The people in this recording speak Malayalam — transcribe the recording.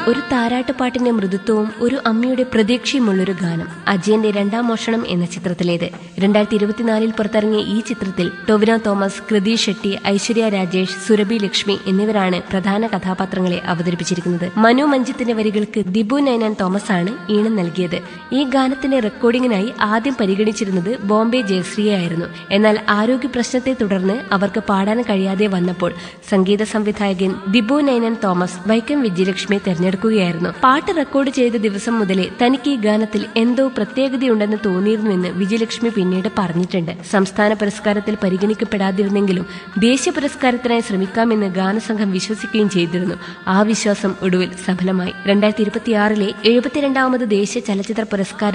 ഒരു താരാട്ടുപാട്ടിന്റെ മൃദുത്വവും ഒരു അമ്മയുടെ പ്രതീക്ഷയുമുള്ളൊരു ഗാനം അജയന്റെ രണ്ടാം മോഷണം എന്ന ചിത്രത്തിലേത് രണ്ടായിരത്തി ഇരുപത്തിനാലിൽ പുറത്തിറങ്ങിയ ഈ ചിത്രത്തിൽ ടൊവിനോ തോമസ് കൃതി ഷെട്ടി ഐശ്വര്യ രാജേഷ് സുരഭി ലക്ഷ്മി എന്നിവരാണ് പ്രധാന കഥാപാത്രങ്ങളെ അവതരിപ്പിച്ചിരിക്കുന്നത് മനു മഞ്ജിത്തിന്റെ വരികൾക്ക് ദിബു നൈനാൻ തോമസ് ആണ് ഈണം നൽകിയത് ഈ ഗാനത്തിന്റെ റെക്കോർഡിംഗിനായി ആദ്യം പരിഗണിച്ചിരുന്നത് ബോംബെ ജയശ്രീയായിരുന്നു എന്നാൽ ആരോഗ്യ പ്രശ്നത്തെ തുടർന്ന് അവർക്ക് പാടാൻ കഴിയാതെ വന്നപ്പോൾ സംഗീത സംവിധായകൻ ദിബു നൈനൻ തോമസ് വൈക്കം വിജയലക്ഷ്മിയെ തെരഞ്ഞെടുക്കുകയായിരുന്നു പാട്ട് റെക്കോർഡ് ചെയ്ത ദിവസം മുതലേ തനിക്ക് ഈ ഗാനത്തിൽ എന്തോ പ്രത്യേകതയുണ്ടെന്ന് തോന്നിയിരുന്നുവെന്ന് വിജയലക്ഷ്മി പിന്നീട് പറഞ്ഞിട്ടുണ്ട് സംസ്ഥാന പുരസ്കാരത്തിൽ പരിഗണിക്കപ്പെടാതിരുന്നെങ്കിലും ദേശീയ പുരസ്കാരത്തിനായി ശ്രമിക്കാമെന്ന് ഗാനസംഘം വിശ്വസിക്കുകയും ചെയ്തിരുന്നു ആ വിശ്വാസം ഒടുവിൽ സഫലമായി രണ്ടായിരത്തി ഇരുപത്തിയാറിലെ എഴുപത്തിരണ്ടാമത് ദേശീയ ചലച്ചിത്ര പുരസ്കാര